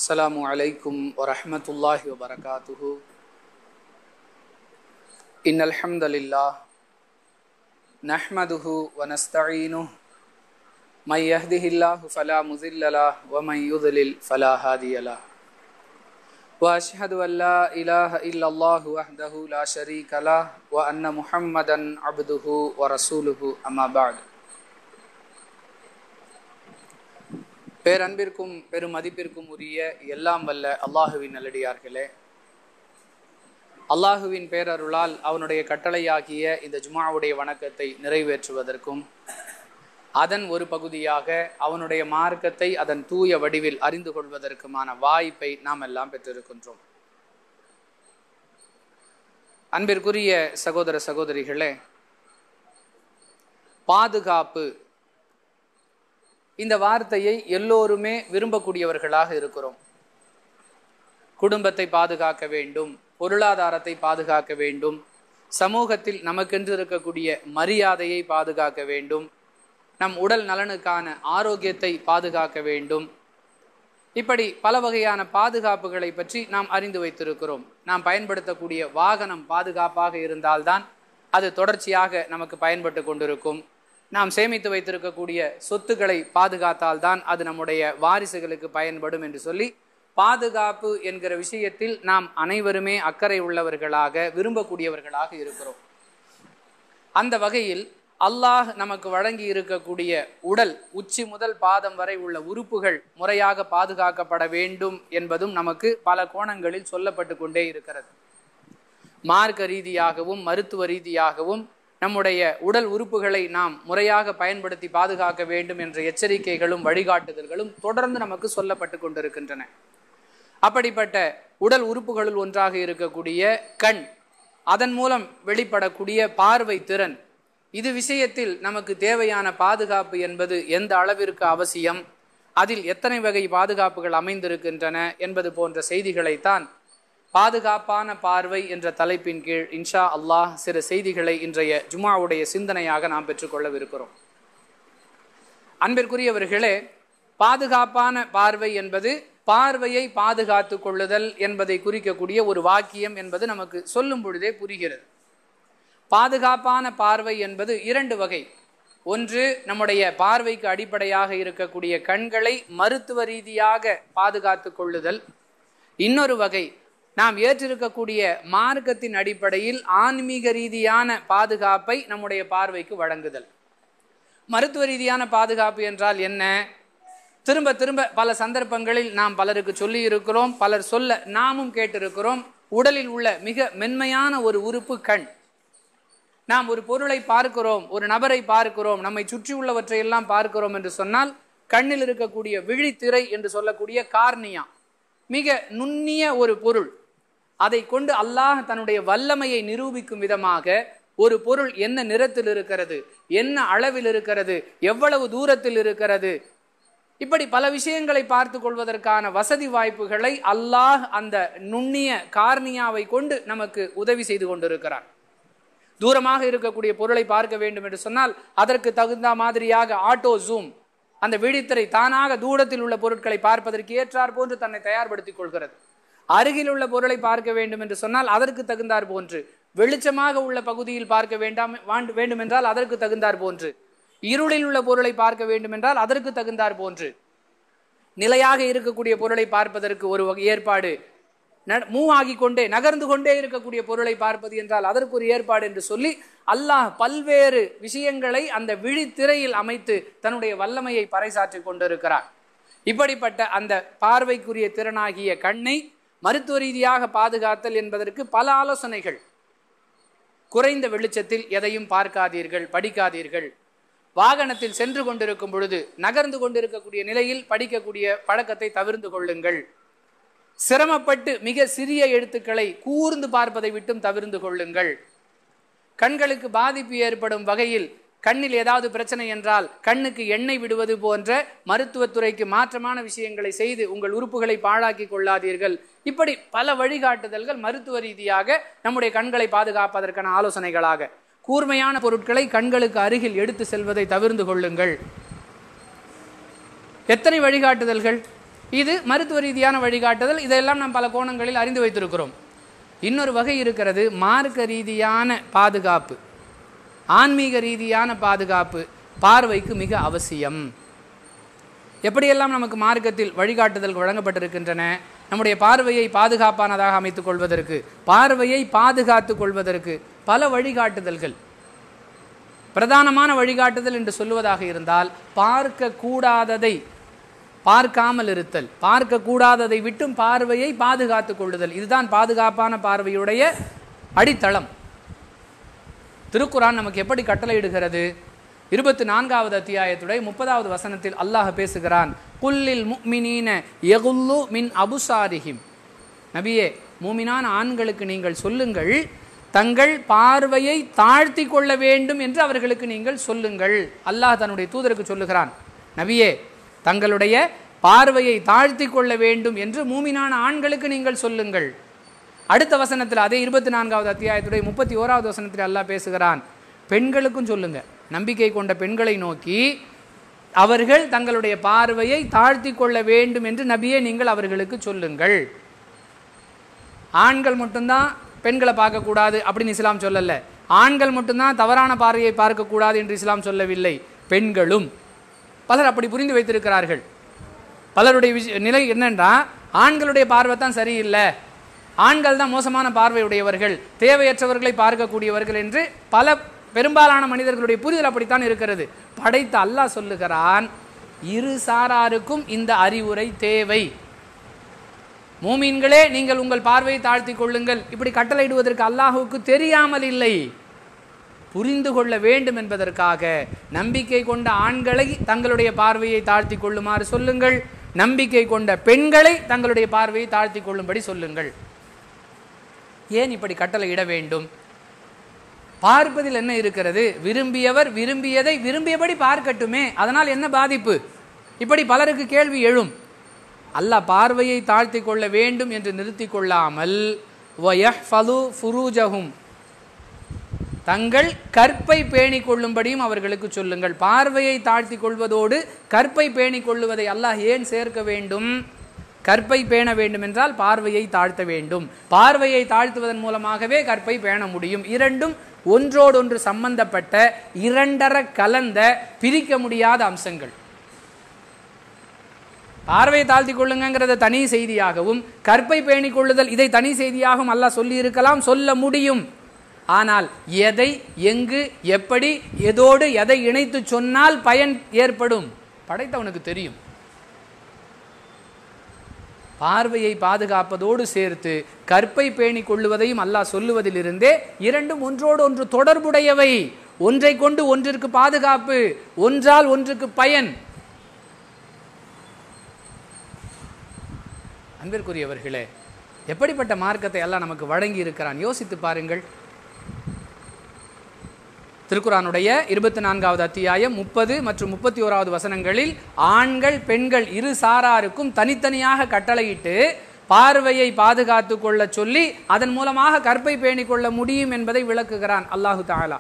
السلام عليكم ورحمة الله وبركاته إن الحمد لله نحمده ونستعينه من يهده الله فلا مضل له ومن يضلل فلا هادي له وأشهد أن لا إله إلا الله وحده لا شريك له وأن محمدا عبده ورسوله أما بعد பேரன்பிற்கும் பெரும் மதிப்பிற்கும் உரிய எல்லாம் வல்ல அல்லாஹுவின் நல்லடியார்களே அல்லாஹுவின் பேரருளால் அவனுடைய கட்டளையாகிய இந்த ஜுமாவுடைய வணக்கத்தை நிறைவேற்றுவதற்கும் அதன் ஒரு பகுதியாக அவனுடைய மார்க்கத்தை அதன் தூய வடிவில் அறிந்து கொள்வதற்குமான வாய்ப்பை நாம் எல்லாம் பெற்றிருக்கின்றோம் அன்பிற்குரிய சகோதர சகோதரிகளே பாதுகாப்பு இந்த வார்த்தையை எல்லோருமே விரும்பக்கூடியவர்களாக இருக்கிறோம் குடும்பத்தை பாதுகாக்க வேண்டும் பொருளாதாரத்தை பாதுகாக்க வேண்டும் சமூகத்தில் நமக்கென்று இருக்கக்கூடிய மரியாதையை பாதுகாக்க வேண்டும் நம் உடல் நலனுக்கான ஆரோக்கியத்தை பாதுகாக்க வேண்டும் இப்படி பல வகையான பாதுகாப்புகளை பற்றி நாம் அறிந்து வைத்திருக்கிறோம் நாம் பயன்படுத்தக்கூடிய வாகனம் பாதுகாப்பாக இருந்தால்தான் அது தொடர்ச்சியாக நமக்கு பயன்பட்டு கொண்டிருக்கும் நாம் சேமித்து வைத்திருக்கக்கூடிய சொத்துக்களை பாதுகாத்தால்தான் அது நம்முடைய வாரிசுகளுக்கு பயன்படும் என்று சொல்லி பாதுகாப்பு என்கிற விஷயத்தில் நாம் அனைவருமே அக்கறை உள்ளவர்களாக விரும்பக்கூடியவர்களாக இருக்கிறோம் அந்த வகையில் அல்லாஹ் நமக்கு வழங்கி இருக்கக்கூடிய உடல் உச்சி முதல் பாதம் வரை உள்ள உறுப்புகள் முறையாக பாதுகாக்கப்பட வேண்டும் என்பதும் நமக்கு பல கோணங்களில் சொல்லப்பட்டு கொண்டே இருக்கிறது மார்க்க ரீதியாகவும் மருத்துவ ரீதியாகவும் நம்முடைய உடல் உறுப்புகளை நாம் முறையாக பயன்படுத்தி பாதுகாக்க வேண்டும் என்ற எச்சரிக்கைகளும் வழிகாட்டுதல்களும் தொடர்ந்து நமக்கு சொல்லப்பட்டு கொண்டிருக்கின்றன அப்படிப்பட்ட உடல் உறுப்புகளில் ஒன்றாக இருக்கக்கூடிய கண் அதன் மூலம் வெளிப்படக்கூடிய பார்வை திறன் இது விஷயத்தில் நமக்கு தேவையான பாதுகாப்பு என்பது எந்த அளவிற்கு அவசியம் அதில் எத்தனை வகை பாதுகாப்புகள் அமைந்திருக்கின்றன என்பது போன்ற செய்திகளைத்தான் பாதுகாப்பான பார்வை என்ற தலைப்பின் கீழ் இன்ஷா அல்லாஹ் சில செய்திகளை இன்றைய ஜுமாவுடைய சிந்தனையாக நாம் பெற்றுக்கொள்ளவிருக்கிறோம் அன்பிற்குரியவர்களே பாதுகாப்பான பார்வை என்பது பார்வையை பாதுகாத்து கொள்ளுதல் என்பதை குறிக்கக்கூடிய ஒரு வாக்கியம் என்பது நமக்கு சொல்லும் பொழுதே புரிகிறது பாதுகாப்பான பார்வை என்பது இரண்டு வகை ஒன்று நம்முடைய பார்வைக்கு அடிப்படையாக இருக்கக்கூடிய கண்களை மருத்துவ ரீதியாக பாதுகாத்து கொள்ளுதல் இன்னொரு வகை நாம் ஏற்றிருக்கக்கூடிய மார்க்கத்தின் அடிப்படையில் ஆன்மீக ரீதியான பாதுகாப்பை நம்முடைய பார்வைக்கு வழங்குதல் மருத்துவ ரீதியான பாதுகாப்பு என்றால் என்ன திரும்ப திரும்ப பல சந்தர்ப்பங்களில் நாம் பலருக்கு சொல்லி இருக்கிறோம் பலர் சொல்ல நாமும் கேட்டிருக்கிறோம் உடலில் உள்ள மிக மென்மையான ஒரு உறுப்பு கண் நாம் ஒரு பொருளை பார்க்கிறோம் ஒரு நபரை பார்க்கிறோம் நம்மை சுற்றி உள்ளவற்றையெல்லாம் பார்க்கிறோம் என்று சொன்னால் கண்ணில் இருக்கக்கூடிய விழித்திரை என்று சொல்லக்கூடிய கார்னியா மிக நுண்ணிய ஒரு பொருள் அதை கொண்டு அல்லாஹ் தன்னுடைய வல்லமையை நிரூபிக்கும் விதமாக ஒரு பொருள் என்ன நிறத்தில் இருக்கிறது என்ன அளவில் இருக்கிறது எவ்வளவு தூரத்தில் இருக்கிறது இப்படி பல விஷயங்களை பார்த்து கொள்வதற்கான வசதி வாய்ப்புகளை அல்லாஹ் அந்த நுண்ணிய கார்னியாவை கொண்டு நமக்கு உதவி செய்து கொண்டிருக்கிறார் தூரமாக இருக்கக்கூடிய பொருளை பார்க்க வேண்டும் என்று சொன்னால் அதற்கு தகுந்த மாதிரியாக ஆட்டோ ஜூம் அந்த விழித்திரை தானாக தூரத்தில் உள்ள பொருட்களை பார்ப்பதற்கு ஏற்றார் போன்று தன்னை தயார்படுத்திக் கொள்கிறது அருகில் உள்ள பொருளை பார்க்க வேண்டும் என்று சொன்னால் அதற்கு தகுந்தார் போன்று வெளிச்சமாக உள்ள பகுதியில் பார்க்க வேண்டாம் வேண்டும் என்றால் அதற்கு தகுந்தார் போன்று இருளில் உள்ள பொருளை பார்க்க வேண்டும் என்றால் அதற்கு தகுந்தார் போன்று நிலையாக இருக்கக்கூடிய பொருளை பார்ப்பதற்கு ஒரு ஏற்பாடு மூவ் ஆகி கொண்டே நகர்ந்து கொண்டே இருக்கக்கூடிய பொருளை பார்ப்பது என்றால் அதற்கு ஒரு ஏற்பாடு என்று சொல்லி அல்லாஹ் பல்வேறு விஷயங்களை அந்த விழித்திரையில் அமைத்து தன்னுடைய வல்லமையை பறைசாற்றி கொண்டிருக்கிறார் இப்படிப்பட்ட அந்த பார்வைக்குரிய திறனாகிய கண்ணை மருத்துவ ரீதியாக பாதுகாத்தல் என்பதற்கு பல ஆலோசனைகள் குறைந்த வெளிச்சத்தில் எதையும் பார்க்காதீர்கள் படிக்காதீர்கள் வாகனத்தில் சென்று கொண்டிருக்கும் பொழுது நகர்ந்து கொண்டிருக்கக்கூடிய நிலையில் படிக்கக்கூடிய பழக்கத்தை தவிர்த்து கொள்ளுங்கள் சிரமப்பட்டு மிக சிறிய எழுத்துக்களை கூர்ந்து பார்ப்பதை விட்டும் தவிர்த்து கொள்ளுங்கள் கண்களுக்கு பாதிப்பு ஏற்படும் வகையில் கண்ணில் ஏதாவது பிரச்சனை என்றால் கண்ணுக்கு எண்ணெய் விடுவது போன்ற மருத்துவத்துறைக்கு மாற்றமான விஷயங்களை செய்து உங்கள் உறுப்புகளை பாழாக்கி கொள்ளாதீர்கள் இப்படி பல வழிகாட்டுதல்கள் மருத்துவ ரீதியாக நம்முடைய கண்களை பாதுகாப்பதற்கான ஆலோசனைகளாக கூர்மையான பொருட்களை கண்களுக்கு அருகில் எடுத்து செல்வதை தவிர்த்து கொள்ளுங்கள் எத்தனை வழிகாட்டுதல்கள் இது மருத்துவ ரீதியான வழிகாட்டுதல் இதையெல்லாம் நாம் பல கோணங்களில் அறிந்து வைத்திருக்கிறோம் இன்னொரு வகை இருக்கிறது மார்க்க ரீதியான பாதுகாப்பு ஆன்மீக ரீதியான பாதுகாப்பு பார்வைக்கு மிக அவசியம் எப்படியெல்லாம் நமக்கு மார்க்கத்தில் வழிகாட்டுதல் வழங்கப்பட்டிருக்கின்றன நம்முடைய பார்வையை பாதுகாப்பானதாக அமைத்துக் கொள்வதற்கு பார்வையை பாதுகாத்துக் கொள்வதற்கு பல வழிகாட்டுதல்கள் பிரதானமான வழிகாட்டுதல் என்று சொல்லுவதாக இருந்தால் பார்க்க கூடாததை பார்க்காமல் இருத்தல் பார்க்க கூடாததை விட்டும் பார்வையை பாதுகாத்துக் கொள்ளுதல் இதுதான் பாதுகாப்பான பார்வையுடைய அடித்தளம் திருக்குரான் நமக்கு எப்படி கட்டளையிடுகிறது இருபத்தி நான்காவது அத்தியாயத்துடைய முப்பதாவது வசனத்தில் அல்லாஹ் பேசுகிறான் குல்லில் முக்மினீன எகுல்லு மின் அபுசாரிஹிம் நபியே மூமினான ஆண்களுக்கு நீங்கள் சொல்லுங்கள் தங்கள் பார்வையை தாழ்த்தி கொள்ள வேண்டும் என்று அவர்களுக்கு நீங்கள் சொல்லுங்கள் அல்லாஹ் தன்னுடைய தூதருக்கு சொல்லுகிறான் நபியே தங்களுடைய பார்வையை தாழ்த்தி கொள்ள வேண்டும் என்று மூமினான ஆண்களுக்கு நீங்கள் சொல்லுங்கள் அடுத்த வசனத்தில் அதே இருபத்தி நான்காவது அத்தியாயத்துடைய முப்பத்தி ஓராவது வசனத்தில் அல்லாஹ் பேசுகிறான் பெண்களுக்கும் சொல்லுங்க நம்பிக்கை கொண்ட பெண்களை நோக்கி அவர்கள் தங்களுடைய பார்வையை தாழ்த்தி கொள்ள வேண்டும் என்று நபியே நீங்கள் அவர்களுக்கு சொல்லுங்கள் ஆண்கள் மட்டும்தான் பெண்களை பார்க்கக்கூடாது அப்படின்னு இஸ்லாம் சொல்லல ஆண்கள் மட்டும்தான் தவறான பார்வையை பார்க்கக்கூடாது என்று இஸ்லாம் சொல்லவில்லை பெண்களும் பலர் அப்படி புரிந்து வைத்திருக்கிறார்கள் பலருடைய விஷ நிலை என்னன்றா ஆண்களுடைய பார்வை தான் சரியில்லை ஆண்கள் தான் மோசமான பார்வையுடையவர்கள் தேவையற்றவர்களை பார்க்கக்கூடியவர்கள் என்று பல பெரும்பாலான மனிதர்களுடைய புரிதல் அப்படித்தான் இருக்கிறது படைத்த அல்லாஹ் சொல்லுகிறான் இரு சாராருக்கும் இந்த அறிவுரை தேவை மூமீன்களே நீங்கள் உங்கள் பார்வையை தாழ்த்தி கொள்ளுங்கள் இப்படி கட்டளையிடுவதற்கு அல்லாஹுவுக்கு தெரியாமல் இல்லை புரிந்து கொள்ள வேண்டும் என்பதற்காக நம்பிக்கை கொண்ட ஆண்களை தங்களுடைய பார்வையை தாழ்த்தி கொள்ளுமாறு சொல்லுங்கள் நம்பிக்கை கொண்ட பெண்களை தங்களுடைய பார்வையை தாழ்த்தி கொள்ளும்படி சொல்லுங்கள் ஏன் இப்படி கட்டளையிட வேண்டும் பார்ப்பதில் என்ன இருக்கிறது விரும்பியவர் விரும்பியதை விரும்பியபடி பார்க்கட்டுமே அதனால் என்ன பாதிப்பு இப்படி பலருக்கு கேள்வி எழும் அல்லாஹ் பார்வையை தாழ்த்தி கொள்ள வேண்டும் என்று நிறுத்தி கொள்ளாமல் வயஹ்ஃபலு ஃபுரூஜஹும் தங்கள் கற்பை பேணிக் கொள்ளும்படியும் அவர்களுக்கு சொல்லுங்கள் பார்வையை தாழ்த்தி கொள்வதோடு கற்பை பேணிக் கொள்ளுவதை அல்லாஹ் ஏன் சேர்க்க வேண்டும் கற்பை பேண வேண்டும் என்றால் பார்வையை தாழ்த்த வேண்டும் பார்வையை தாழ்த்துவதன் மூலமாகவே கற்பை பேண முடியும் இரண்டும் ஒன்றோடொன்று சம்பந்தப்பட்ட இரண்டர கலந்த பிரிக்க முடியாத அம்சங்கள் பார்வையை தாழ்த்தி கொள்ளுங்கிறத தனி செய்தியாகவும் கற்பை பேணிக் கொள்ளுதல் இதை தனி செய்தியாகவும் அல்லாஹ் சொல்லி இருக்கலாம் சொல்ல முடியும் ஆனால் எதை எங்கு எப்படி எதோடு எதை இணைத்து சொன்னால் பயன் ஏற்படும் படைத்தவனுக்கு தெரியும் பார்வையை பாதுகாப்பதோடு சேர்த்து கற்பை பேணிக் கொள்ளுவதையும் அல்லாஹ் சொல்லுவதிலிருந்தே இரண்டும் ஒன்றோடு ஒன்று தொடர்புடையவை ஒன்றை கொண்டு ஒன்றிற்கு பாதுகாப்பு ஒன்றால் ஒன்றுக்கு பயன் அன்பிற்குரியவர்களே எப்படிப்பட்ட மார்க்கத்தை எல்லாம் நமக்கு வழங்கி இருக்கிறான் யோசித்து பாருங்கள் திருக்குறானுடைய இருபத்தி நான்காவது அத்தியாயம் முப்பது மற்றும் முப்பத்தி ஓராவது வசனங்களில் ஆண்கள் பெண்கள் இரு சாராருக்கும் தனித்தனியாக கட்டளையிட்டு பார்வையை பாதுகாத்து கொள்ள சொல்லி அதன் மூலமாக கற்பை பேணிக் கொள்ள முடியும் என்பதை விளக்குகிறான் அல்லாஹு தாலா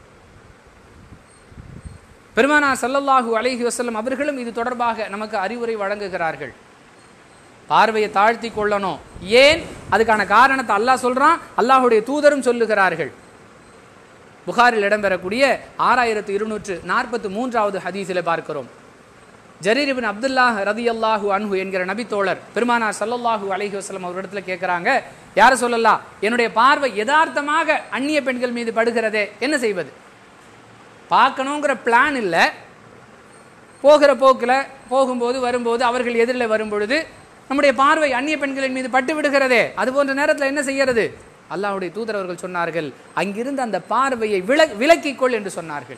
பெருமானா சல்லல்லாஹு அலைஹி வஸல்லம் அவர்களும் இது தொடர்பாக நமக்கு அறிவுரை வழங்குகிறார்கள் பார்வையை தாழ்த்தி கொள்ளணும் ஏன் அதுக்கான காரணத்தை அல்லாஹ் சொல்றான் அல்லாஹுடைய தூதரும் சொல்லுகிறார்கள் புகாரில் இடம்பெறக்கூடிய ஆறாயிரத்து இருநூற்று நாற்பத்து மூன்றாவது ஹதீஸில் பார்க்கிறோம் ஜரீர் இபின் அப்துல்லாஹ் ரதி அல்லாஹு அன்ஹு என்கிற நபித்தோழர் பெருமானார் சல்லல்லாஹு அலைஹி வஸல்லம் அவரிடத்துல கேட்குறாங்க யார சொல்லலாம் என்னுடைய பார்வை யதார்த்தமாக அந்நிய பெண்கள் மீது படுகிறதே என்ன செய்வது பார்க்கணுங்கிற பிளான் இல்லை போகிற போக்கில் போகும்போது வரும்போது அவர்கள் எதிரில் வரும்பொழுது நம்முடைய பார்வை அந்நிய பெண்களின் மீது பட்டு விடுகிறதே அது போன்ற நேரத்தில் என்ன செய்யறது அல்லாஹ்வுடைய தூதர் அவர்கள் சொன்னார்கள் அங்கிருந்து அந்த பார்வையை வில விலக்கிக்கொள் என்று சொன்னார்கள்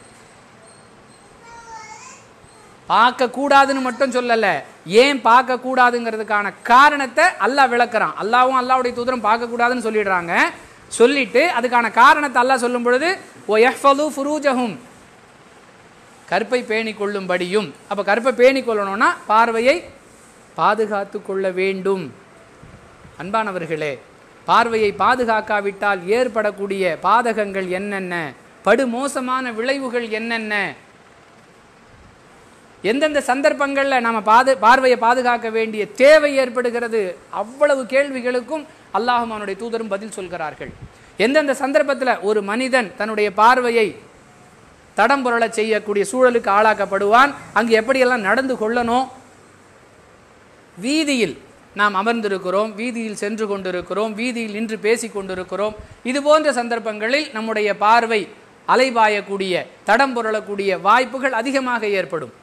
பார்க்க கூடாதுன்னு மட்டும் சொல்லல ஏன் பார்க்க கூடாதுங்கிறதுக்கான காரணத்தை அல்லாஹ் விளக்குறான் அல்லாவும் அல்லாஹ்வுடைய தூதரும் பார்க்க கூடாதுன்னு சொல்லிடுறாங்க சொல்லிட்டு அதுக்கான காரணத்தை அல்லாஹ் சொல்லும் பொழுது ஓ எஃபலு ஃபுரூஜஹும் கற்பை பேணி கொள்ளும்படியும் அப்போ கற்பை பேணி கொள்ளணும்னா பார்வையை பாதுகாத்து கொள்ள வேண்டும் அன்பானவர்களே பார்வையை பாதுகாக்காவிட்டால் ஏற்படக்கூடிய பாதகங்கள் என்னென்ன படுமோசமான விளைவுகள் என்னென்ன எந்தெந்த சந்தர்ப்பங்களில் நம்ம பாது பார்வையை பாதுகாக்க வேண்டிய தேவை ஏற்படுகிறது அவ்வளவு கேள்விகளுக்கும் அல்லாஹும் அவனுடைய தூதரும் பதில் சொல்கிறார்கள் எந்தெந்த சந்தர்ப்பத்தில் ஒரு மனிதன் தன்னுடைய பார்வையை தடம் புரள செய்யக்கூடிய சூழலுக்கு ஆளாக்கப்படுவான் அங்கு எப்படியெல்லாம் நடந்து கொள்ளணும் வீதியில் நாம் அமர்ந்திருக்கிறோம் வீதியில் சென்று கொண்டிருக்கிறோம் வீதியில் நின்று பேசி கொண்டிருக்கிறோம் இது போன்ற சந்தர்ப்பங்களில் நம்முடைய பார்வை அலைபாயக்கூடிய தடம் புரளக்கூடிய வாய்ப்புகள் அதிகமாக ஏற்படும்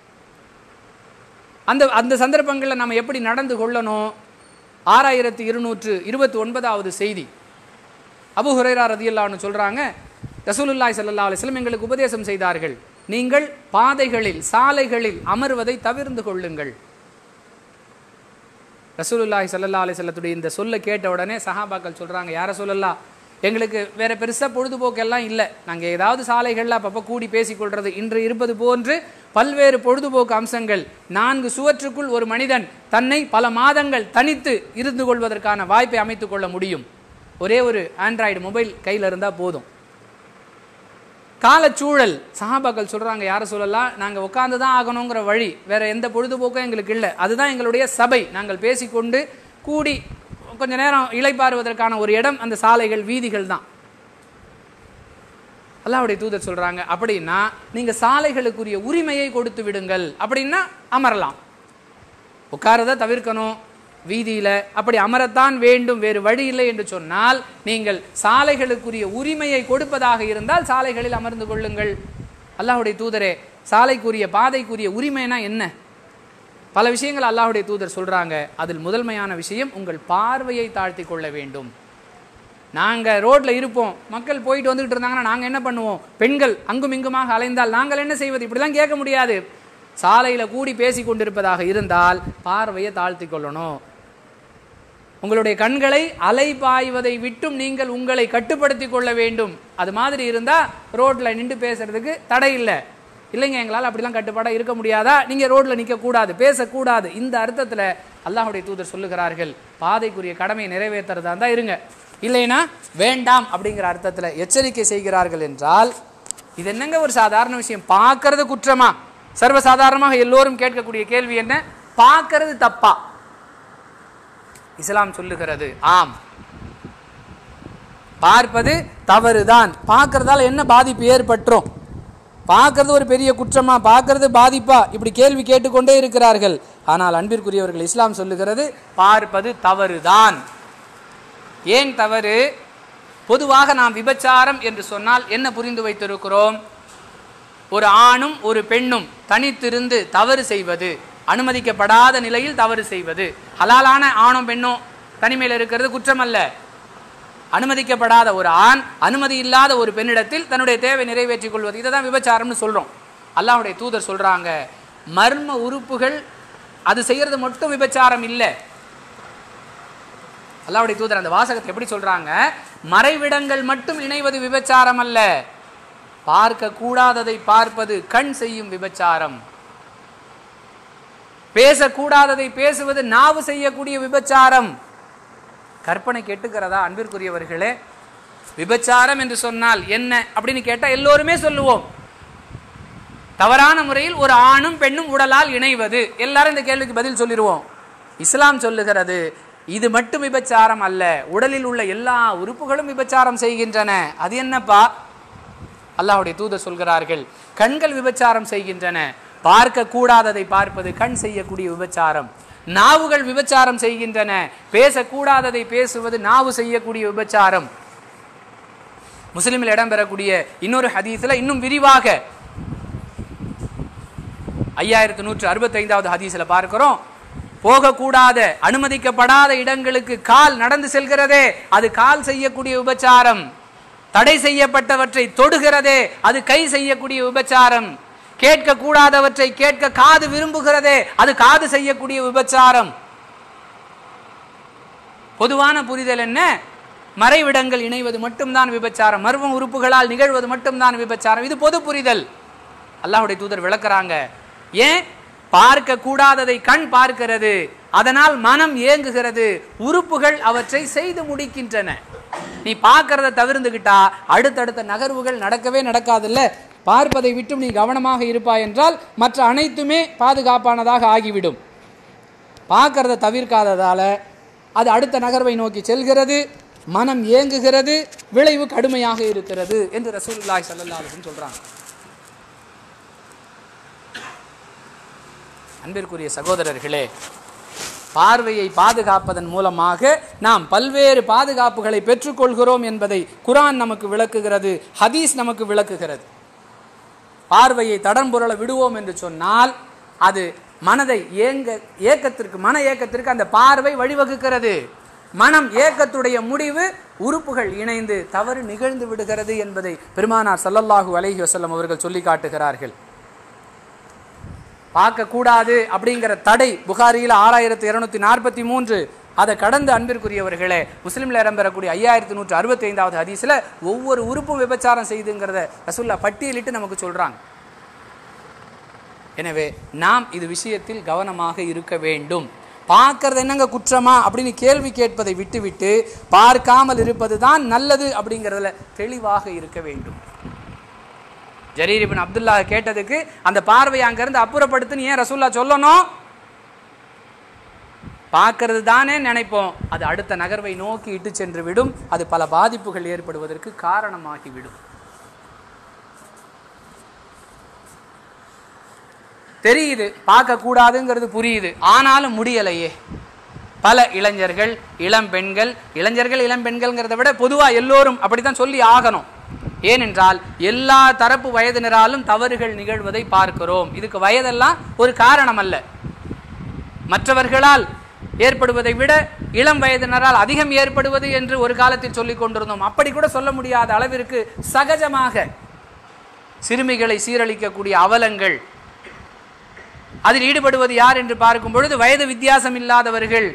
அந்த அந்த சந்தர்ப்பங்களில் நம்ம எப்படி நடந்து கொள்ளணும் ஆறாயிரத்தி இருநூற்று இருபத்தி ஒன்பதாவது செய்தி அபு ஹுரைரா ரதியல்லான்னு சொல்கிறாங்க ரசூலுல்லாய் சல்லா அலிஸ்லம் எங்களுக்கு உபதேசம் செய்தார்கள் நீங்கள் பாதைகளில் சாலைகளில் அமர்வதை தவிர்ந்து கொள்ளுங்கள் ரசூலுல்லாஹி சல்லா அலிசல்லத்துடைய இந்த சொல்ல கேட்ட உடனே சஹாபாக்கள் சொல்கிறாங்க யார சொல்லலாம் எங்களுக்கு வேற பெருசாக பொழுதுபோக்கெல்லாம் இல்லை நாங்கள் ஏதாவது சாலைகளில் அப்பப்போ கூடி பேசிக்கொள்றது இன்று இருப்பது போன்று பல்வேறு பொழுதுபோக்கு அம்சங்கள் நான்கு சுவற்றுக்குள் ஒரு மனிதன் தன்னை பல மாதங்கள் தனித்து இருந்து கொள்வதற்கான வாய்ப்பை அமைத்துக் கொள்ள முடியும் ஒரே ஒரு ஆண்ட்ராய்டு மொபைல் கையில் இருந்தால் போதும் காலச்சூழல் சஹாபாக்கள் சொல்கிறாங்க யாரை சொல்லலாம் நாங்கள் உட்காந்து தான் ஆகணுங்கிற வழி வேற எந்த பொழுதுபோக்கும் எங்களுக்கு இல்லை அதுதான் எங்களுடைய சபை நாங்கள் பேசிக்கொண்டு கூடி கொஞ்ச நேரம் இளைப்பாறுவதற்கான ஒரு இடம் அந்த சாலைகள் வீதிகள் தான் அல்லாவுடைய தூதர் சொல்றாங்க அப்படின்னா நீங்க சாலைகளுக்குரிய உரிமையை கொடுத்து விடுங்கள் அப்படின்னா அமரலாம் உட்காரதை தவிர்க்கணும் வீதியில அப்படி அமரத்தான் வேண்டும் வேறு வழி இல்லை என்று சொன்னால் நீங்கள் சாலைகளுக்குரிய உரிமையை கொடுப்பதாக இருந்தால் சாலைகளில் அமர்ந்து கொள்ளுங்கள் அல்லாஹுடைய தூதரே சாலைக்குரிய பாதைக்குரிய உரிமைனா என்ன பல விஷயங்கள் அல்லாஹுடைய தூதர் சொல்றாங்க அதில் முதன்மையான விஷயம் உங்கள் பார்வையை தாழ்த்தி கொள்ள வேண்டும் நாங்கள் ரோட்டில் இருப்போம் மக்கள் போயிட்டு வந்துகிட்டு இருந்தாங்கன்னா நாங்கள் என்ன பண்ணுவோம் பெண்கள் அங்கும் இங்குமாக அலைந்தால் நாங்கள் என்ன செய்வது இப்படிலாம் கேட்க முடியாது சாலையில் கூடி பேசி கொண்டிருப்பதாக இருந்தால் பார்வையை தாழ்த்தி கொள்ளணும் உங்களுடைய கண்களை அலை பாய்வதை விட்டும் நீங்கள் உங்களை கட்டுப்படுத்தி கொள்ள வேண்டும் அது மாதிரி இருந்தால் ரோட்டில் நின்று பேசுறதுக்கு தடை இல்லை இல்லைங்க எங்களால் அப்படிலாம் கட்டுப்பாடாக இருக்க முடியாதா நீங்கள் ரோட்டில் நிற்கக்கூடாது பேசக்கூடாது இந்த அர்த்தத்தில் அல்லாஹுடைய தூதர் சொல்லுகிறார்கள் பாதைக்குரிய கடமையை நிறைவேற்றுறதா இருந்தால் இருங்க இல்லைன்னா வேண்டாம் அப்படிங்கிற அர்த்தத்தில் எச்சரிக்கை செய்கிறார்கள் என்றால் இது என்னங்க ஒரு சாதாரண விஷயம் பார்க்கறது குற்றமா சர்வசாதாரணமாக எல்லோரும் கேட்கக்கூடிய கேள்வி என்ன பார்க்கறது தப்பா இஸ்லாம் சொல்லுகிறது ஆம் பார்ப்பது தவறுதான் பார்க்கறதால என்ன பாதிப்பு ஏற்பட்டுரும் பார்க்கறது ஒரு பெரிய குற்றமா பார்க்கறது பாதிப்பா இப்படி கேள்வி கேட்டுக்கொண்டே இருக்கிறார்கள் ஆனால் அன்பிற்குரியவர்கள் இஸ்லாம் சொல்லுகிறது பார்ப்பது தவறுதான் ஏன் தவறு பொதுவாக நாம் விபச்சாரம் என்று சொன்னால் என்ன புரிந்து வைத்திருக்கிறோம் ஒரு ஆணும் ஒரு பெண்ணும் தனித்திருந்து தவறு செய்வது அனுமதிக்கப்படாத நிலையில் தவறு செய்வது ஹலாலான ஆணும் பெண்ணும் தனிமையில் இருக்கிறது குற்றம் அல்ல அனுமதிக்கப்படாத ஒரு ஆண் அனுமதி இல்லாத ஒரு பெண்ணிடத்தில் தன்னுடைய தேவை நிறைவேற்றிக் கொள்வது இதை தான் விபச்சாரம்னு சொல்றோம் அல்லாஹ்வுடைய தூதர் சொல்றாங்க மர்ம உறுப்புகள் அது செய்யறது மட்டும் விபச்சாரம் இல்லை அல்லாஹ்வுடைய தூதர் அந்த வாசகத்தை எப்படி சொல்றாங்க மறைவிடங்கள் மட்டும் இணைவது விபச்சாரம் அல்ல பார்க்க கூடாததை பார்ப்பது கண் செய்யும் விபச்சாரம் பேசக்கூடாததை பேசுவது நாவு செய்யக்கூடிய விபச்சாரம் கற்பனை கெட்டுக்கிறதா அன்பிற்குரியவர்களே விபச்சாரம் என்று சொன்னால் என்ன அப்படின்னு கேட்டால் எல்லோருமே சொல்லுவோம் தவறான முறையில் ஒரு ஆணும் பெண்ணும் உடலால் இணைவது எல்லாரும் இந்த கேள்விக்கு பதில் சொல்லிடுவோம் இஸ்லாம் சொல்லுகிறது இது மட்டும் விபச்சாரம் அல்ல உடலில் உள்ள எல்லா உறுப்புகளும் விபச்சாரம் செய்கின்றன அது என்னப்பா அல்லாஹ்வுடைய தூதர் சொல்கிறார்கள் கண்கள் விபச்சாரம் செய்கின்றன பார்க்க கூடாததை பார்ப்பது கண் செய்யக்கூடிய விபச்சாரம் நாவுகள் விபச்சாரம் செய்கின்றன பேசக்கூடாததை பேசுவது நாவு செய்யக்கூடிய விபச்சாரம் முஸ்லிமில் இடம்பெறக்கூடிய இன்னொரு ஹதீஸ்ல இன்னும் விரிவாக ஐயாயிரத்து நூற்று அறுபத்தைந்தாவது ஹதீஸில் பார்க்கிறோம் போகக்கூடாத அனுமதிக்கப்படாத இடங்களுக்கு கால் நடந்து செல்கிறதே அது கால் செய்யக்கூடிய விபச்சாரம் தடை செய்யப்பட்டவற்றை தொடுகிறதே அது கை செய்யக்கூடிய விபச்சாரம் கேட்க கூடாதவற்றை கேட்க காது விரும்புகிறதே அது காது செய்யக்கூடிய விபச்சாரம் பொதுவான புரிதல் என்ன மறைவிடங்கள் இணைவது மட்டும்தான் விபச்சாரம் மர்ம உறுப்புகளால் நிகழ்வது மட்டும்தான் விபச்சாரம் இது பொது புரிதல் அல்லாஹ்வுடைய தூதர் விளக்குறாங்க ஏன் பார்க்க கூடாததை கண் பார்க்கிறது அதனால் மனம் ஏங்குகிறது உறுப்புகள் அவற்றை செய்து முடிக்கின்றன நீ பார்க்கறத தவிர்ந்துகிட்டா அடுத்தடுத்த நகர்வுகள் நடக்கவே நடக்காதுல்ல பார்ப்பதை விட்டும் நீ கவனமாக இருப்பாய் என்றால் மற்ற அனைத்துமே பாதுகாப்பானதாக ஆகிவிடும் பார்க்கறத தவிர்க்காததால அது அடுத்த நகர்வை நோக்கி செல்கிறது மனம் ஏங்குகிறது விளைவு கடுமையாக இருக்கிறது என்று ரசூலுல்லாஹி ஸல்லல்லாஹு அலைஹி வஸல்லம் சொல்றாங்க அன்பிற்குரிய சகோதரர்களே பார்வையை பாதுகாப்பதன் மூலமாக நாம் பல்வேறு பாதுகாப்புகளை பெற்றுக்கொள்கிறோம் என்பதை குரான் நமக்கு விளக்குகிறது ஹதீஸ் நமக்கு விளக்குகிறது பார்வையை தடம்புரள விடுவோம் என்று சொன்னால் அது மனதை ஏங்க ஏக்கத்திற்கு மன ஏக்கத்திற்கு அந்த பார்வை வழிவகுக்கிறது மனம் ஏக்கத்துடைய முடிவு உறுப்புகள் இணைந்து தவறு நிகழ்ந்து விடுகிறது என்பதை பெருமானார் ஸல்லல்லாஹு அலைஹி வஸல்லம் அவர்கள் சொல்லி காட்டுகிறார்கள் பார்க்கக்கூடாது அப்படிங்கிற தடை புகாரியில் ஆறாயிரத்தி இருநூத்தி நாற்பத்தி மூன்று அதை கடந்து அன்பிற்குரியவர்களே முஸ்லீம்ல இடம்பெறக்கூடிய ஐயாயிரத்தி நூற்று அறுபத்தி ஐந்தாவது ஹதீஸ்ல ஒவ்வொரு உறுப்பும் விபச்சாரம் செய்துங்கிறத ரசுல்லா பட்டியலிட்டு நமக்கு சொல்றாங்க எனவே நாம் இது விஷயத்தில் கவனமாக இருக்க வேண்டும் பார்க்கறது என்னங்க குற்றமா அப்படின்னு கேள்வி கேட்பதை விட்டுவிட்டு பார்க்காமல் இருப்பது தான் நல்லது அப்படிங்கிறதுல தெளிவாக இருக்க வேண்டும் ஜரீர் இப்னு அப்துல்லா கேட்டதுக்கு அந்த பார்வையை அங்கிருந்து அப்புறப்படுத்துன்னு ஏன் ரசூல்லா சொல்லணும் பார்க்கறது தானே நினைப்போம் அது அடுத்த நகர்வை நோக்கி இட்டு சென்று விடும் அது பல பாதிப்புகள் ஏற்படுவதற்கு காரணமாகிவிடும் தெரியுது பார்க்கக்கூடாதுங்கிறது புரியுது ஆனாலும் முடியலையே பல இளைஞர்கள் இளம் பெண்கள் இளைஞர்கள் இளம் பெண்கள்ங்கிறத விட பொதுவாக எல்லோரும் அப்படித்தான் சொல்லி ஆகணும் ஏனென்றால் எல்லா தரப்பு வயதினராலும் தவறுகள் நிகழ்வதை பார்க்கிறோம் இதுக்கு வயதெல்லாம் ஒரு காரணம் அல்ல மற்றவர்களால் ஏற்படுவதை விட இளம் வயதினரால் அதிகம் ஏற்படுவது என்று ஒரு காலத்தில் சொல்லிக் கொண்டிருந்தோம் அப்படி கூட சொல்ல முடியாத அளவிற்கு சகஜமாக சிறுமிகளை சீரழிக்கக்கூடிய அவலங்கள் அதில் ஈடுபடுவது யார் என்று பார்க்கும் பொழுது வயது வித்தியாசம் இல்லாதவர்கள்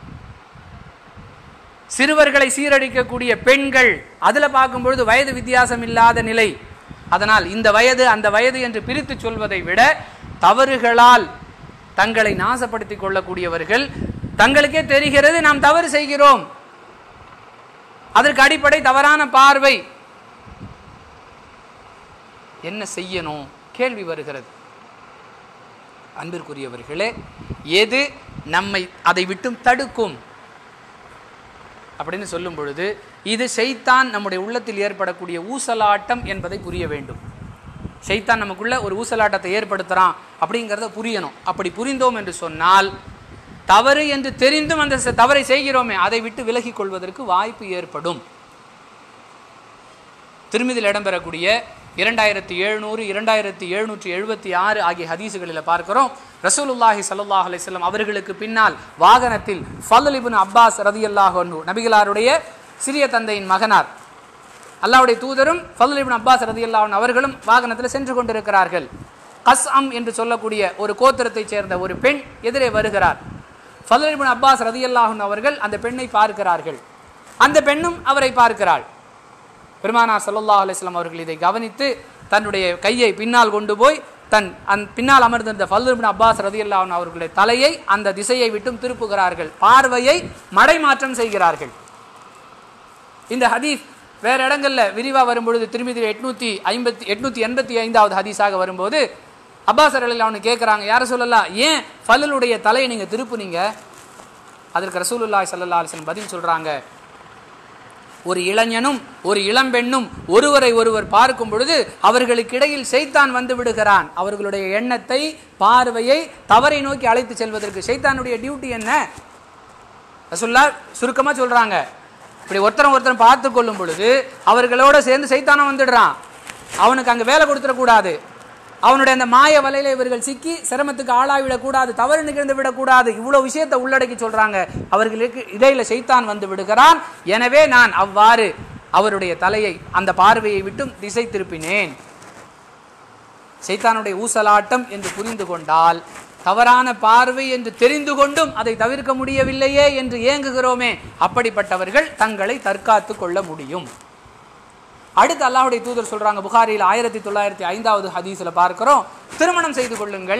சிறுவர்களை சீரழிக்கக்கூடிய பெண்கள் அதுல பார்க்கும் பொழுது வயது வித்தியாசம் இல்லாத நிலை அதனால் இந்த வயது அந்த வயது என்று பிரித்து சொல்வதை விட தவறுகளால் தங்களை நாசப்படுத்திக் கொள்ளக்கூடியவர்கள் தங்களுக்கே தெரிகிறது நாம் தவறு செய்கிறோம் அதற்கு அடிப்படை தவறான பார்வை என்ன செய்யணும் கேள்வி வருகிறது அன்பிற்குரியவர்களே எது நம்மை அதை விட்டும் தடுக்கும் அப்படின்னு சொல்லும் பொழுது இது ஷைத்தான் நம்முடைய உள்ளத்தில் ஏற்படக்கூடிய ஊசலாட்டம் என்பதை புரிய வேண்டும் ஷைத்தான் நமக்குள்ள ஒரு ஊசலாட்டத்தை ஏற்படுத்துறான் அப்படிங்கிறத புரியணும் அப்படி புரிந்தோம் என்று சொன்னால் தவறு என்று தெரிந்தும் அந்த ச- தவறை செய்கிறோமே அதை விட்டு விலகிக் கொள்வதற்கு வாய்ப்பு ஏற்படும் திருமதியில் இடம்பெறக்கூடிய இரண்டாயிரத்தி எழுநூறு இரண்டாயிரத்தி எழுநூற்றி எழுபத்தி ஆறு ஆகிய ஹதீசுகளில் பார்க்கிறோம் ரசூலுல்லாஹி ஸல்லல்லாஹு அலைஹி வஸல்லம் அவர்களுக்கு பின்னால் வாகனத்தில் ஃபضல் இப்னு அப்பாஸ் ரதியல்லாஹு அன்ஹு நபிகளாருடைய சிறிய தந்தையின் மகனார் அல்லாஹ்வுடைய தூதரும் ஃபضல் இப்னு அப்பாஸ் ரதியல்லாஹு அன்ஹு அவர்களும் வாகனத்தில் சென்று கொண்டிருக்கிறார்கள் கஸ்அம் என்று சொல்லக்கூடிய ஒரு கோத்திரத்தைச் சேர்ந்த ஒரு பெண் எதிரே வருகிறார் ஃபضல் இப்னு அப்பாஸ் ரதியல்லாஹு அன்ஹு அவர்கள் அந்த பெண்ணை பார்க்கிறார்கள் அந்த பெண்ணும் அவரை பார்க்கிறாள் பெருமானார் ஸல்லல்லாஹு அலைஹி வஸல்லம் அவர்கள் இதை கவனித்து தன்னுடைய கையை பின்னால் கொண்டு போய் தன் அந் பின்னால் அமர்ந்திருந்த ஃபல்ல் இப்னு அப்பாஸ் ரதியல்லாஹு அன்ஹு அவர்களுடைய தலையை அந்த திசையை விட்டும் திருப்புகிறார்கள் பார்வையை மடைமாற்றம் செய்கிறார்கள் இந்த ஹதீஸ் வேற இடங்கள்ல விரிவா வரும்பொழுது திருமதி எட்நூத்தி ஐம்பத்தி எட்நூத்தி எண்பத்தி ஐந்தாவது ஹதீஸாக வரும்போது அப்பாஸ் அலில் அவனு கேட்குறாங்க யார சொல்லலாம் ஏன் ஃபல்லுடைய தலையை நீங்க திருப்புனீங்க அதற்கு ரசூலுல்லாஹி ஸல்லல்லாஹு அலைஹி வஸல்லம் பதில் சொல்றாங்க ஒரு இளைஞனும் ஒரு இளம்பெண்ணும் ஒருவரை ஒருவர் பார்க்கும் பொழுது அவர்களுக்கு இடையில் செய்தான் வந்து விடுகிறான் அவர்களுடைய எண்ணத்தை பார்வையை தவறை நோக்கி அழைத்து செல்வதற்கு செய்தானுடைய டியூட்டி என்ன ரசுல்லா சுருக்கமா சொல்றாங்க இப்படி ஒருத்தரம் ஒருத்தரம் பார்த்து கொள்ளும் பொழுது அவர்களோட சேர்ந்து சைத்தானம் வந்துடுறான் அவனுக்கு அங்க வேலை கொடுத்துடக்கூடாது அவனுடைய அந்த மாய வலையில இவர்கள் சிக்கி சிரமத்துக்கு ஆளாவிடக்கூடாது தவறு நிகழ்ந்து விடக்கூடாது இவ்வளவு விஷயத்தை உள்ளடக்கி சொல்றாங்க அவர்களுக்கு இடையில சைத்தான் வந்து விடுகிறான் எனவே நான் அவ்வாறு அவருடைய தலையை அந்த பார்வையை விட்டும் திசை திருப்பினேன் சைத்தானுடைய ஊசலாட்டம் என்று புரிந்து கொண்டால் தவறான பார்வை என்று தெரிந்து கொண்டும் அதை தவிர்க்க முடியவில்லையே என்று ஏங்குகிறோமே அப்படிப்பட்டவர்கள் தங்களை தற்காத்து கொள்ள முடியும் அடுத்து அல்லாஹ்வுடைய தூதர் சொல்றாங்க புகாரியில் ஆயிரத்தி தொள்ளாயிரத்தி ஐந்தாவது ஹதீஸ்ல பார்க்கிறோம் திருமணம் செய்து கொள்ளுங்கள்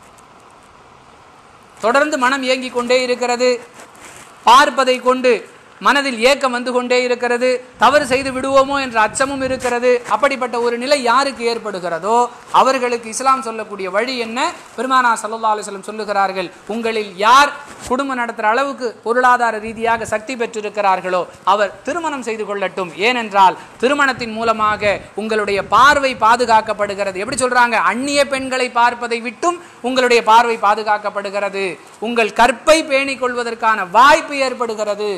தொடர்ந்து மனம் இயங்கிக் கொண்டே இருக்கிறது பார்ப்பதை கொண்டு மனதில் ஏக்கம் வந்து கொண்டே இருக்கிறது தவறு செய்து விடுவோமோ என்ற அச்சமும் இருக்கிறது அப்படிப்பட்ட ஒரு நிலை யாருக்கு ஏற்படுகிறதோ அவர்களுக்கு இஸ்லாம் சொல்லக்கூடிய வழி என்ன பெருமானா சல்லா அலுவலம் சொல்லுகிறார்கள் உங்களில் யார் குடும்பம் நடத்துகிற அளவுக்கு பொருளாதார ரீதியாக சக்தி பெற்றிருக்கிறார்களோ அவர் திருமணம் செய்து கொள்ளட்டும் ஏனென்றால் திருமணத்தின் மூலமாக உங்களுடைய பார்வை பாதுகாக்கப்படுகிறது எப்படி சொல்றாங்க அந்நிய பெண்களை பார்ப்பதை விட்டும் உங்களுடைய பார்வை பாதுகாக்கப்படுகிறது உங்கள் கற்பை பேணிக் கொள்வதற்கான வாய்ப்பு ஏற்படுகிறது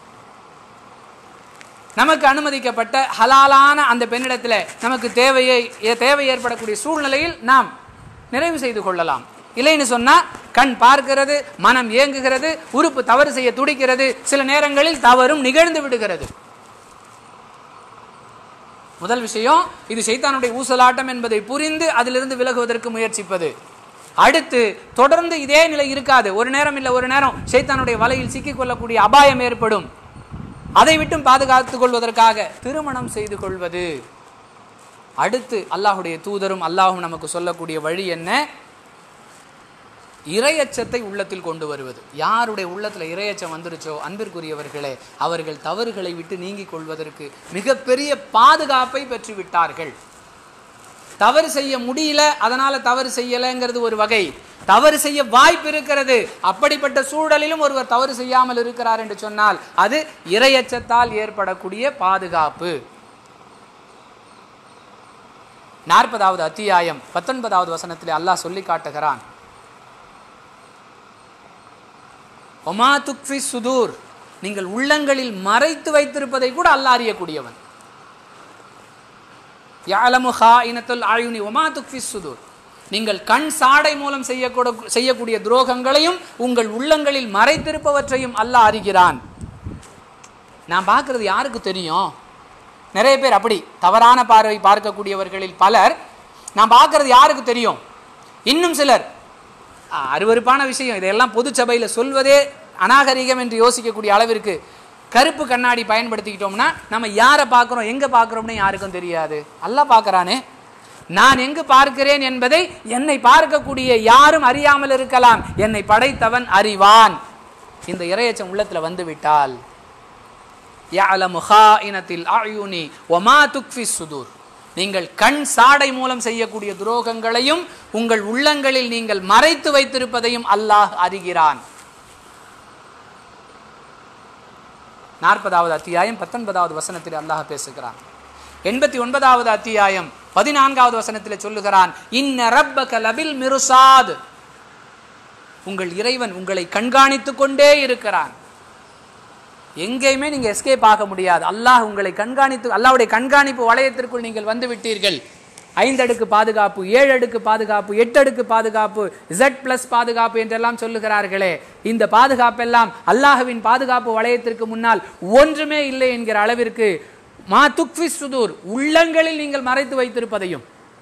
நமக்கு அனுமதிக்கப்பட்ட ஹலாலான அந்த பெண்ணிடத்தில் நமக்கு தேவையை தேவை ஏற்படக்கூடிய சூழ்நிலையில் நாம் நிறைவு செய்து கொள்ளலாம் இல்லைன்னு சொன்னா கண் பார்க்கிறது மனம் ஏங்குகிறது உறுப்பு தவறு செய்ய துடிக்கிறது சில நேரங்களில் தவறும் நிகழ்ந்து விடுகிறது முதல் விஷயம் இது சைத்தானுடைய ஊசலாட்டம் என்பதை புரிந்து அதிலிருந்து விலகுவதற்கு முயற்சிப்பது அடுத்து தொடர்ந்து இதே நிலை இருக்காது ஒரு நேரம் இல்லை ஒரு நேரம் சைத்தானுடைய வலையில் சிக்கிக் கொள்ளக்கூடிய அபாயம் ஏற்படும் அதை விட்டும் பாதுகாத்துக் கொள்வதற்காக திருமணம் செய்து கொள்வது அடுத்து அல்லாஹுடைய தூதரும் அல்லாஹும் நமக்கு சொல்லக்கூடிய வழி என்ன இரையச்சத்தை உள்ளத்தில் கொண்டு வருவது யாருடைய உள்ளத்தில் இரையச்சம் வந்துருச்சோ அன்பிற்குரியவர்களே அவர்கள் தவறுகளை விட்டு நீங்கிக் கொள்வதற்கு மிகப்பெரிய பாதுகாப்பை பெற்று விட்டார்கள் தவறு செய்ய முடியல அதனால தவறு செய்யலைங்கிறது ஒரு வகை தவறு செய்ய வாய்ப்பு இருக்கிறது அப்படிப்பட்ட சூழலிலும் ஒருவர் தவறு செய்யாமல் இருக்கிறார் என்று சொன்னால் அது இரையச்சத்தால் ஏற்படக்கூடிய பாதுகாப்பு நாற்பதாவது அத்தியாயம் பத்தொன்பதாவது வசனத்தில் அல்லாஹ் சொல்லி காட்டுகிறான் ஒமா துக்ஃபி சுதூர் நீங்கள் உள்ளங்களில் மறைத்து வைத்திருப்பதை கூட அல்லாஹ் அறியக்கூடியவன் யாலமு ஹாயினத்துல் ஆயுனி ஒமா துக்ஃபி சுதூர் நீங்கள் கண் சாடை மூலம் செய்யக்கூட செய்யக்கூடிய துரோகங்களையும் உங்கள் உள்ளங்களில் மறைத்திருப்பவற்றையும் அல்லாஹ் அறிகிறான் நான் பார்க்கறது யாருக்கு தெரியும் நிறைய பேர் அப்படி தவறான பார்வை பார்க்கக்கூடியவர்களில் பலர் நான் பார்க்கறது யாருக்கு தெரியும் இன்னும் சிலர் ஆ, அருவருப்பான விஷயம் இதையெல்லாம் பொது சபையில் சொல்வதே அநாகரிகம் என்று யோசிக்கக்கூடிய அளவிற்கு கருப்பு கண்ணாடி பயன்படுத்திக்கிட்டோம்னா நம்ம யாரை பார்க்குறோம் எங்கே பார்க்குறோம்னு யாருக்கும் தெரியாது அல்லாஹ் பார்க்கறானே நான் எங்கு பார்க்கிறேன் என்பதை என்னை பார்க்கக்கூடிய யாரும் அறியாமல் இருக்கலாம் என்னை படைத்தவன் அறிவான் இந்த இரையச்சம் உள்ளத்துல வந்து விட்டால் يعلم خائنة الأعين وما تخفي الصدور நீங்கள் கண் சாடை மூலம் செய்யக்கூடிய துரோகங்களையும் உங்கள் உள்ளங்களில் நீங்கள் மறைத்து வைத்திருப்பதையும் அல்லாஹ் அறிகிறான் நாற்பதாவது அத்தியாயம் பத்தொன்பதாவது வசனத்தில் அல்லாஹ் பேசுகிறான் எண்பத்தி ஒன்பதாவது அத்தியாயம் பதினான்காவது வசனத்தில் சொல்லுகிறான் இன்ன ரப்பக லபில் மிருசாத் உங்கள் இறைவன் உங்களை கண்காணித்துக் கொண்டே இருக்கிறான் எங்கேயுமே நீங்க எஸ்கேப் ஆக முடியாது அல்லாஹ் உங்களை கண்காணித்து அல்லாஹ்வுடைய கண்காணிப்பு வளையத்திற்குள் நீங்கள் வந்து விட்டீர்கள் ஐந்து அடுக்கு பாதுகாப்பு ஏழு அடுக்கு பாதுகாப்பு எட்டு அடுக்கு பாதுகாப்பு Z பிளஸ் பாதுகாப்பு என்றெல்லாம் சொல்லுகிறார்களே இந்த பாதுகாப்பெல்லாம் அல்லாஹ்வின் பாதுகாப்பு வளையத்திற்கு முன்னால் ஒன்றுமே இல்லை என்கிற அளவிற்கு மா துக்ஃபி சுதூர் உள்ளங்களில் நீங்கள் மறைத்து வைத்திருப்பதையும்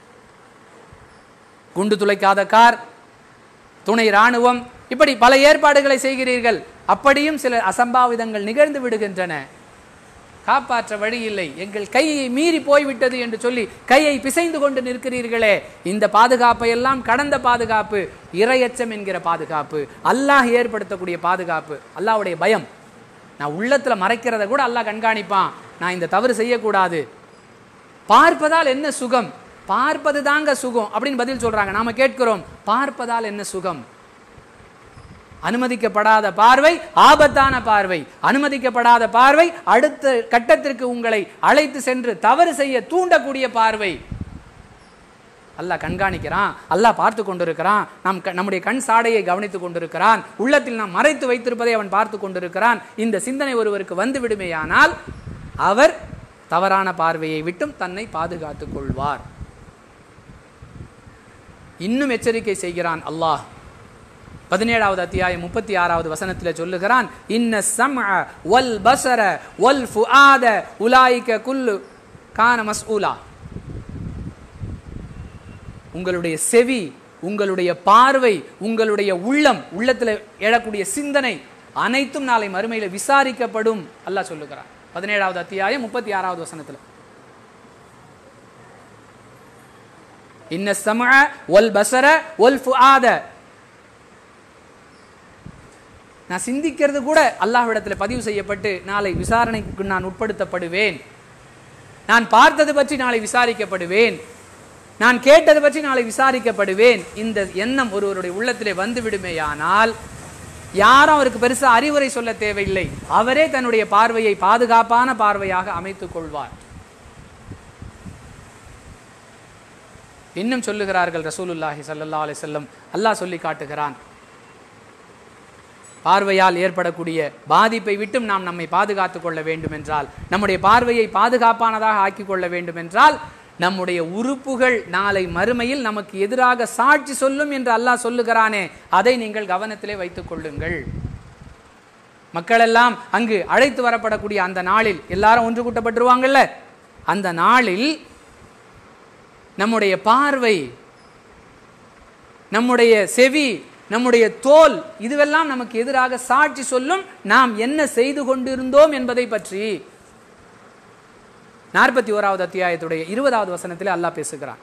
குண்டு துளைக்காத கார் துணை ராணுவம் இப்படி பல ஏற்பாடுகளை செய்கிறீர்கள் அப்படியும் சில அசம்பாவிதங்கள் நிகழ்ந்து விடுகின்றன காப்பாற்ற வழி இல்லை எங்கள் கையை மீறி போய்விட்டது என்று சொல்லி கையை பிசைந்து கொண்டு நிற்கிறீர்களே இந்த பாதுகாப்பை எல்லாம் கடந்த பாதுகாப்பு இரையச்சம் என்கிற பாதுகாப்பு அல்லாஹ் ஏற்படுத்தக்கூடிய பாதுகாப்பு அல்லாஹ்வுடைய பயம் நான் உள்ளத்துல மறைக்கிறத கூட அல்லாஹ் கண்காணிப்பான் நான் இந்த தவறு செய்யக்கூடாது பார்ப்பதால் என்ன சுகம் பார்ப்பது தாங்க சுகம் அப்படின்னு பதில் சொல்றாங்க நாம கேட்கிறோம் பார்ப்பதால் என்ன சுகம் அனுமதிக்கப்படாத பார்வை ஆபத்தான பார்வை அனுமதிக்கப்படாத பார்வை அடுத்த கட்டத்திற்கு உங்களை அழைத்து சென்று தவறு செய்ய தூண்டக்கூடிய பார்வை அல்லாஹ் கண்காணிக்கிறான் அல்லாஹ் பார்த்து கொண்டிருக்கிறான் நம் க- நம்முடைய கண் சாடையை கவனித்துக் கொண்டிருக்கிறான் உள்ளத்தில் நாம் மறைத்து வைத்திருப்பதை அவன் பார்த்து கொண்டிருக்கிறான் இந்த சிந்தனை ஒருவருக்கு வந்து விடுமேயானால் அவர் தவறான பார்வையை விட்டும் தன்னை பாதுகாத்துக் கொள்வார் இன்னும் எச்சரிக்கை செய்கிறான் அல்லாஹ் பதினேழாவது அத்தியாயம் முப்பத்தி ஆறாவது வசனத்தில் சொல்லுகிறான் இன்ன சம்அ வல் பசர வல் ஃபுஆத உலாயிக குல்லு கான மஸ்ஊலா உங்களுடைய செவி உங்களுடைய பார்வை உங்களுடைய உள்ளம் உள்ளத்தில் எழக்கூடிய சிந்தனை அனைத்தும் நாளை மறுமையில் விசாரிக்கப்படும் அல்லாஹ் சொல்லுகிறான் பதினேழாவது அத்தியாயம் முப்பத்தி ஆறாவது வசனத்தில் இன்ன சமஅ வல் பசர வல் ஃபுஆத நான் சிந்திக்கிறது கூட அல்லாஹ்விடத்தில் பதிவு செய்யப்பட்டு நாளை விசாரணைக்கு நான் உட்படுத்தப்படுவேன் நான் பார்த்தது பற்றி நாளை விசாரிக்கப்படுவேன் நான் கேட்டது பற்றி நாளை விசாரிக்கப்படுவேன் இந்த எண்ணம் ஒருவருடைய உள்ளத்திலே வந்து விடுமேயானால் யாரும் அவருக்கு பெருசா அறிவுரை சொல்ல தேவையில்லை அவரே தன்னுடைய பார்வையை பாதுகாப்பான பார்வையாக அமைத்துக் கொள்வார் இன்னும் சொல்லுகிறார்கள் ரசூலுல்லாஹி ஸல்லல்லாஹு அலைஹி வஸல்லம் அல்லாஹ் சொல்லி காட்டுகிறான் பார்வையால் ஏற்படக்கூடிய பாதிப்பை விட்டும் நாம் நம்மை பாதுகாத்துக் கொள்ள வேண்டும் என்றால் நம்முடைய பார்வையை பாதுகாப்பானதாக ஆக்கிக் கொள்ள வேண்டும் என்றால் நம்முடைய உறுப்புகள் நாளை மறுமையில் நமக்கு எதிராக சாட்சி சொல்லும் என்று அல்லாஹ் சொல்லுகிறானே அதை நீங்கள் கவனத்திலே வைத்துக் கொள்ளுங்கள் மக்களெல்லாம் அங்கு அழைத்து வரப்படக்கூடிய அந்த நாளில் எல்லாரும் ஒன்று கூட்டப்பட்டுருவாங்கல்ல அந்த நாளில் நம்முடைய பார்வை நம்முடைய செவி நம்முடைய தோல் இதுவெல்லாம் நமக்கு எதிராக சாட்சி சொல்லும் நாம் என்ன செய்து கொண்டிருந்தோம் என்பதை பற்றி நாற்பத்தி ஓராவது அத்தியாயத்துடைய இருபதாவது வசனத்தில் அல்லாஹ் பேசுகிறான்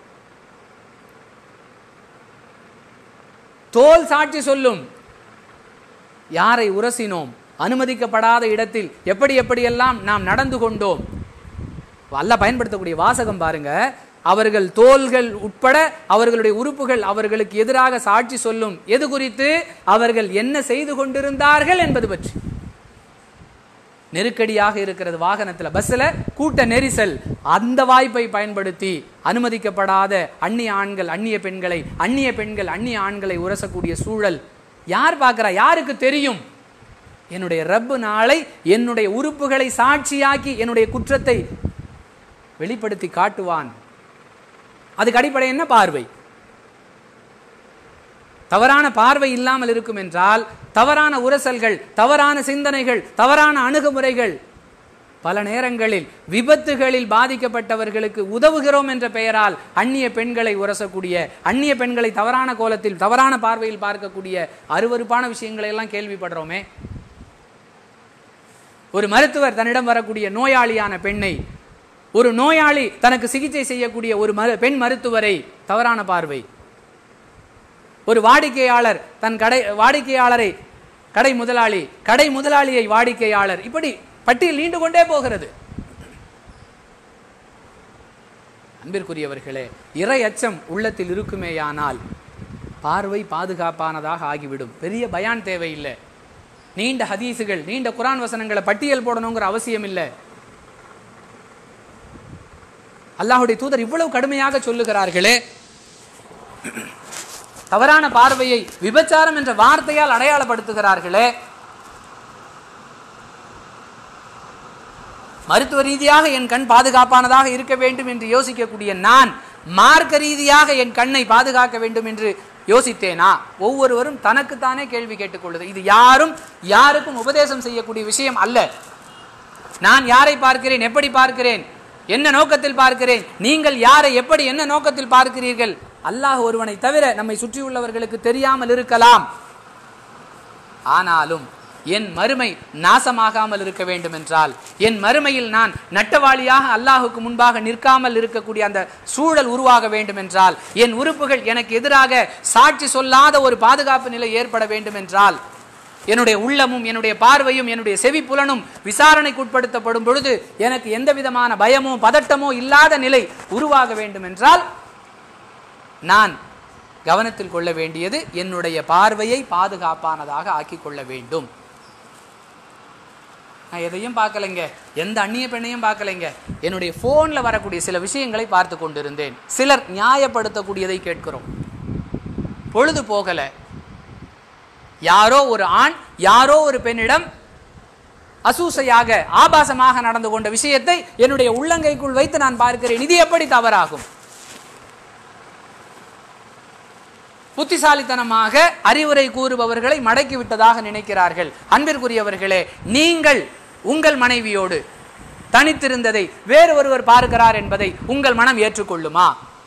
தோல் சாட்சி சொல்லும் யாரை உரசினோம் அனுமதிக்கப்படாத இடத்தில் எப்படி எப்படியெல்லாம் நாம் நடந்து கொண்டோம் அல்லாஹ் பயன்படுத்தக்கூடிய வாசகம் பாருங்க அவர்கள் தோள்கள் உட்பட அவர்களுடைய உறுப்புகள் அவர்களுக்கு எதிராக சாட்சி சொல்லும் எது குறித்து அவர்கள் என்ன செய்து கொண்டிருந்தார்கள் என்பது பற்றி நெருக்கடியாக இருக்கிறது வாகனத்துல பஸ்ல கூட்ட நெரிசல் அந்த வாய்ப்பை பயன்படுத்தி அனுமதிக்கப்படாத அந்நிய ஆண்கள் அந்நிய பெண்களை அந்நிய பெண்கள் அந்நிய ஆண்களை உரசக்கூடிய சூழல் யார் பார்க்கிறா யாருக்கு தெரியும் என்னுடைய ரப்பு நாளை என்னுடைய உறுப்புகளை சாட்சியாக்கி என்னுடைய குற்றத்தை வெளிப்படுத்தி காட்டுவான் அதுக்கு அடிப்படை என்ன பார்வை தவறான பார்வை இல்லாமல் இருக்கும் என்றால் தவறான உரசல்கள் தவறான சிந்தனைகள் தவறான அணுகுமுறைகள் பல நேரங்களில் விபத்துகளில் பாதிக்கப்பட்டவர்களுக்கு உதவுகிறோம் என்ற பெயரால் அந்நிய பெண்களை உரசக்கூடிய அந்நிய பெண்களை தவறான கோலத்தில் தவறான பார்வையில் பார்க்கக்கூடிய அருவருப்பான விஷயங்களை எல்லாம் கேள்விப்படுறோமே ஒரு மருத்துவர் தன்னிடம் வரக்கூடிய நோயாளியான பெண்ணை ஒரு நோயாளி தனக்கு சிகிச்சை செய்யக்கூடிய ஒரு மரு பெண் மருத்துவரை தவறான பார்வை ஒரு வாடிக்கையாளர் தன் கடை வாடிக்கையாளரை கடை முதலாளி கடை முதலாளியை வாடிக்கையாளர் இப்படி பட்டியல் நீண்டு கொண்டே போகிறது அன்பிற்குரியவர்களே இறை அச்சம் உள்ளத்தில் இருக்குமேயானால் பார்வை பாதுகாப்பானதாக ஆகிவிடும் பெரிய பயான் தேவையில்லை நீண்ட ஹதீசுகள் நீண்ட குரான் வசனங்களை பட்டியல் போடணுங்கிற அவசியம் இல்லை அல்லாஹுடைய தூதர் இவ்வளவு கடுமையாக சொல்லுகிறார்களே தவறான பார்வையை விபச்சாரம் என்ற வார்த்தையால் அடையாளப்படுத்துகிறார்களே மருத்துவ ரீதியாக என் கண் பாதுகாப்பானதாக இருக்க வேண்டும் என்று யோசிக்கக்கூடிய நான் மார்க்க ரீதியாக என் கண்ணை பாதுகாக்க வேண்டும் என்று யோசித்தேனா ஒவ்வொருவரும் தனக்குத்தானே கேள்வி கேட்டுக்கொள்ளுது இது யாரும் யாருக்கும் உபதேசம் செய்யக்கூடிய விஷயம் அல்ல நான் யாரை பார்க்கிறேன் எப்படி பார்க்கிறேன் என்ன நோக்கத்தில் பார்க்கிறேன் நீங்கள் யாரை எப்படி என்ன நோக்கத்தில் பார்க்கிறீர்கள் அல்லாஹ் ஒருவனை தவிர நம்மை சுற்றியுள்ளவர்களுக்கு தெரியாமல் இருக்கலாம் ஆனாலும் என் மறுமை நாசமாகாமல் இருக்க வேண்டும் என்றால் என் மறுமையில் நான் நட்டவாளியாக அல்லாஹுக்கு முன்பாக நிற்காமல் இருக்கக்கூடிய அந்த சூழல் உருவாக வேண்டும் என்றால் என் உறுப்புகள் எனக்கு எதிராக சாட்சி சொல்லாத ஒரு பாதுகாப்பு நிலை ஏற்பட வேண்டும் என்றால் என்னுடைய உள்ளமும் என்னுடைய பார்வையும் என்னுடைய செவி புலனும் விசாரணைக்கு உட்படுத்தப்படும் பொழுது எனக்கு எந்த விதமான பயமோ பதட்டமோ இல்லாத நிலை உருவாக வேண்டும் என்றால் நான் கவனத்தில் கொள்ள வேண்டியது என்னுடைய பார்வையை பாதுகாப்பானதாக ஆக்கிக் கொள்ள வேண்டும் நான் எதையும் பார்க்கலைங்க எந்த அந்நிய பெண்ணையும் பார்க்கலைங்க என்னுடைய ஃபோனில் வரக்கூடிய சில விஷயங்களை பார்த்து கொண்டிருந்தேன் சிலர் நியாயப்படுத்தக்கூடியதை கேட்கிறோம் பொழுது போகலை யாரோ ஒரு ஆண் யாரோ ஒரு பெண்ணிடம் அசூசையாக ஆபாசமாக நடந்து கொண்ட விஷயத்தை என்னுடைய உள்ளங்கைக்குள் வைத்து நான் பார்க்கிறேன் இது எப்படி தவறாகும் புத்திசாலித்தனமாக அறிவுரை கூறுபவர்களை மடக்கி விட்டதாக நினைக்கிறார்கள் அன்பிற்குரியவர்களே நீங்கள் உங்கள் மனைவியோடு தனித்திருந்ததை வேறு ஒருவர் பார்க்கிறார் என்பதை உங்கள் மனம் ஏற்றுக்கொள்ளுமா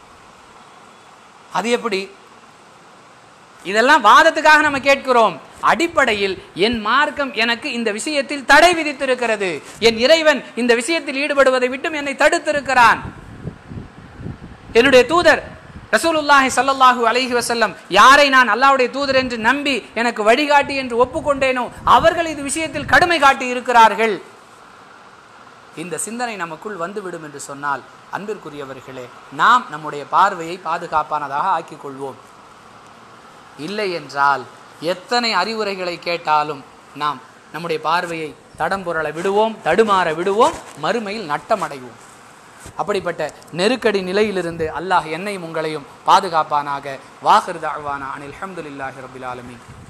அது எப்படி இதெல்லாம் வாதத்துக்காக நம்ம கேட்கிறோம் அடிப்படையில் என் மார்க்கம் எனக்கு இந்த விஷயத்தில் தடை விதித்திருக்கிறது என் இறைவன் இந்த விஷயத்தில் ஈடுபடுவதை விட்டும் என்னை தடுத்திருக்கிறான் என்னுடைய தூதர் ரசூலுல்லாஹி ஸல்லல்லாஹு அலைஹி வஸல்லம் யாரை நான் அல்லாஹ்வுடைய தூதர் என்று நம்பி எனக்கு வழிகாட்டி என்று ஒப்புக்கொண்டேனோ அவர்கள் இது விஷயத்தில் கடுமை காட்டி இருக்கிறார்கள் இந்த சிந்தனை நமக்குள் வந்துவிடும் என்று சொன்னால் அன்பிற்குரியவர்களே நாம் நம்முடைய பார்வையை பாதுகாப்பானதாக ஆக்கிக் கொள்வோம் இல்லை என்றால் எத்தனை அறிவுரைகளை கேட்டாலும் நாம் நம்முடைய பார்வையை தடம்புரள விடுவோம் தடுமாற விடுவோம் மறுமையில் நட்டமடைவோம் அப்படிப்பட்ட நெருக்கடி நிலையிலிருந்து அல்லாஹ் என்னையும் உங்களையும் பாதுகாப்பானாக வாஹிர் தாழ்வானா அனில் அஹமதுல்லாஹி ரபில் ஆலமீன்